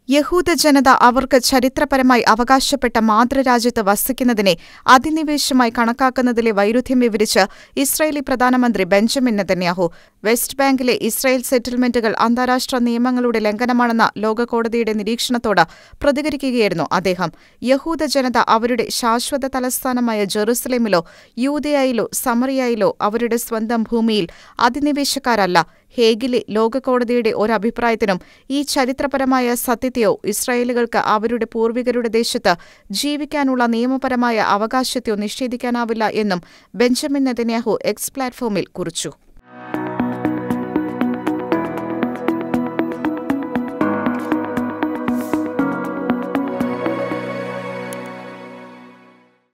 യഹൂദ ജനത അവർക്ക് ചരിത്രപരമായി അവകാശപ്പെട്ട മാതൃരാജ്യത്ത് വസിക്കുന്നതിനെ അധിനിവേശമായി കണക്കാക്കുന്നതിലെ വൈരുദ്ധ്യം വിവരിച്ച് ഇസ്രായേലി പ്രധാനമന്ത്രി ബെഞ്ചമിൻ നെതന്യാഹു വെസ്റ്റ് ബാങ്കിലെ ഇസ്രായേൽ സെറ്റിൽമെന്റുകൾ അന്താരാഷ്ട്ര നിയമങ്ങളുടെ ലംഘനമാണെന്ന ലോകകോടതിയുടെ നിരീക്ഷണത്തോട് പ്രതികരിക്കുകയായിരുന്നു അദ്ദേഹം യഹൂദ ജനത അവരുടെ ശാശ്വത തലസ്ഥാനമായ ജെറുസലേമിലോ യൂതയായിലോ സമറിയായിലോ അവരുടെ സ്വന്തം ഭൂമിയിൽ അധിനിവേശക്കാരല്ല ഹേഗിലെ ലോകകോടതിയുടെ ഒരഭിപ്രായത്തിനും ഈ ചരിത്രപരമായ സത്യത്തെയോ ഇസ്രായേലുകൾക്ക് അവരുടെ പൂർവികരുടെ ദേശത്ത് ജീവിക്കാനുള്ള നിയമപരമായ അവകാശത്തെയോ നിഷേധിക്കാനാവില്ല എന്നും ബെഞ്ചമിൻ നെതന്യാഹു എക്സ് പ്ലാറ്റ്ഫോമിൽ കുറിച്ചു